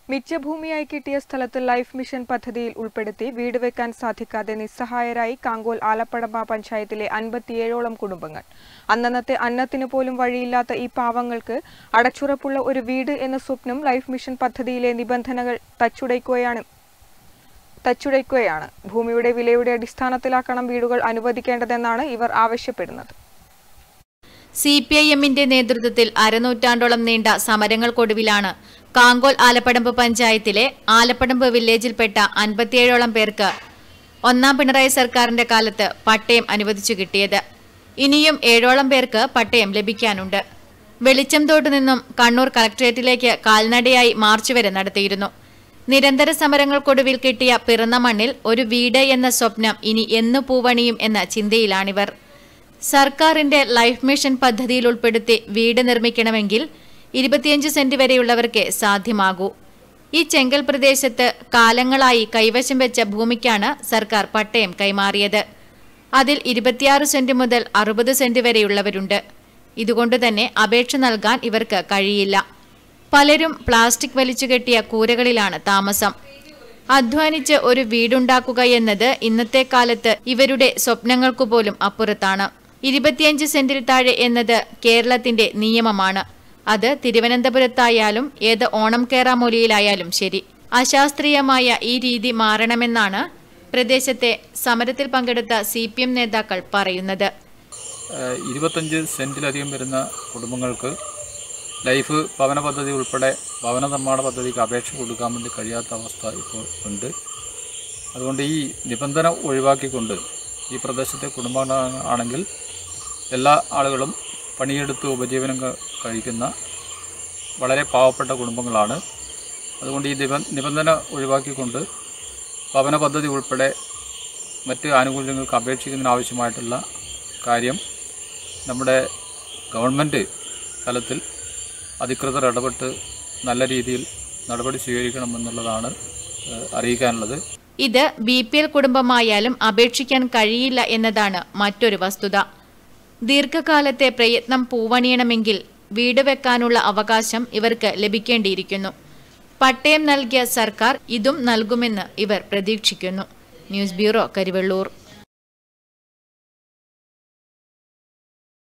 മിച്ചഭൂമിയായി കിട്ടിയ സ്ഥലത്ത് life mission പദ്ധതിയിൽ ഉൾപ്പെടുത്തി വീട് വെക്കാൻ സാധിക്കാതെ നിസ്സഹായരായി കാങ്കോൽ ആലപ്പടമ്പ പഞ്ചായത്തിലെ അൻപത്തിയേഴോളം കുടുംബങ്ങൾ അന്നന്നത്തെ അന്നത്തിന് പോലും വഴിയില്ലാത്ത ഈ പാവങ്ങൾക്ക് അടച്ചുറപ്പുള്ള ഒരു വീട് എന്ന സ്വപ്നം ലൈഫ് മിഷൻ പദ്ധതിയിലെ നിബന്ധനകൾ തച്ചുടയ്ക്കുകയാണ് തച്ചുടയ്ക്കുകയാണ് ഭൂമിയുടെ വിലയുടെ അടിസ്ഥാനത്തിലാക്കണം വീടുകൾ അനുവദിക്കേണ്ടതെന്നാണ് ഇവർ ആവശ്യപ്പെടുന്നത് സി പി ഐ എമ്മിന്റെ നേതൃത്വത്തിൽ അരനൂറ്റാണ്ടോളം നീണ്ട സമരങ്ങൾക്കൊടുവിലാണ് കാങ്കോൽ ആലപ്പടമ്പ് പഞ്ചായത്തിലെ ആലപ്പടമ്പ് വില്ലേജിൽപ്പെട്ട അൻപത്തിയേഴോളം പേർക്ക് ഒന്നാം പിണറായി സർക്കാരിന്റെ കാലത്ത് പട്ടയം അനുവദിച്ചു കിട്ടിയത് ഇനിയും ഏഴോളം പേർക്ക് പട്ടയം ലഭിക്കാനുണ്ട് വെളിച്ചം തോട്ടു നിന്നും കണ്ണൂർ കളക്ടറേറ്റിലേക്ക് കാൽനടയായി മാർച്ച് വരെ നടത്തിയിരുന്നു നിരന്തര സമരങ്ങൾക്കൊടുവിൽ കിട്ടിയ പിറന്ന മണ്ണിൽ ഒരു വീട് എന്ന സ്വപ്നം ഇനി എന്നു പൂവണിയും എന്ന ചിന്തയിലാണിവർ സർക്കാരിന്റെ ലൈഫ് മിഷൻ പദ്ധതിയിൽ ഉൾപ്പെടുത്തി വീട് നിർമ്മിക്കണമെങ്കിൽ ഇരുപത്തിയഞ്ച് സെന്റ് വരെയുള്ളവർക്ക് സാധ്യമാകൂ ഈ ചെങ്കൽ പ്രദേശത്ത് കാലങ്ങളായി കൈവശം വെച്ച ഭൂമിക്കാണ് സർക്കാർ പട്ടയം കൈമാറിയത് അതിൽ ഇരുപത്തിയാറ് സെന്റ് മുതൽ അറുപത് സെന്റ് വരെയുള്ളവരുണ്ട് ഇതുകൊണ്ട് തന്നെ അപേക്ഷ നൽകാൻ ഇവർക്ക് കഴിയില്ല പലരും പ്ലാസ്റ്റിക് വലിച്ചുകെട്ടിയ കൂരകളിലാണ് താമസം അധ്വാനിച്ച് ഒരു വീടുണ്ടാക്കുക എന്നത് ഇന്നത്തെ കാലത്ത് ഇവരുടെ സ്വപ്നങ്ങൾക്കു പോലും അപ്പുറത്താണ് ഇരുപത്തിയഞ്ച് സെന്റിൽ താഴെ എന്നത് കേരളത്തിന്റെ നിയമമാണ് അത് തിരുവനന്തപുരത്തായാലും ഏത് ഓണം കേറാമൂലിയിലായാലും ശരി അശാസ്ത്രീയമായ ഈ രീതി മാറണമെന്നാണ് പ്രദേശത്തെ സമരത്തിൽ പങ്കെടുത്ത സി പി എം നേതാക്കൾ പറയുന്നത് ഏഹ് ഇരുപത്തഞ്ച് സെന്റിലധികം വരുന്ന കുടുംബങ്ങൾക്ക് ലൈഫ് ഭവന പദ്ധതി ഉൾപ്പെടെ ഭവന നിർമ്മാണ പദ്ധതിക്ക് അപേക്ഷ കൊടുക്കാൻ വേണ്ടി കഴിയാത്ത അവസ്ഥ ഇപ്പോൾ ഉണ്ട് അതുകൊണ്ട് ഈ നിബന്ധന ഒഴിവാക്കിക്കൊണ്ട് ഈ പ്രദേശത്തെ കുടുംബങ്ങൾ ആണെങ്കിൽ എല്ലാ ആളുകളും പണിയെടുത്ത് ഉപജീവനം ക- കഴിക്കുന്ന വളരെ പാവപ്പെട്ട കുടുംബങ്ങളാണ് അതുകൊണ്ട് ഈ നിബ- നിബന്ധന ഒഴിവാക്കിക്കൊണ്ട് ഭവന പദ്ധതി ഉൾപ്പെടെ മറ്റ് ആനുകൂല്യങ്ങൾക്ക് അപേക്ഷിക്കുന്നതിന് ആവശ്യമായിട്ടുള്ള കാര്യം നമ്മുടെ ഗവൺമെൻറ് തലത്തിൽ അധികൃതർ ഇടപെട്ട് നല്ല രീതിയിൽ നടപടി സ്വീകരിക്കണമെന്നുള്ളതാണ് ഏഹ്, അറിയിക്കാനുള്ളത് ഇത് ബി പി എൽ കുടുംബമായാലും അപേക്ഷിക്കാൻ കഴിയില്ല എന്നതാണ് മറ്റൊരു വസ്തുത ദീർഘകാലത്തെ പ്രയത്നം പൂവണിയണമെങ്കിൽ വീട് വെക്കാനുള്ള അവകാശം ഇവർക്ക് ലഭിക്കേണ്ടിയിരിക്കുന്നു പട്ടയം നൽകിയ സർക്കാർ ഇതും നൽകുമെന്ന് ഇവർ പ്രതീക്ഷിക്കുന്നു ന്യൂസ് ബ്യൂറോ കരിവെള്ളൂർ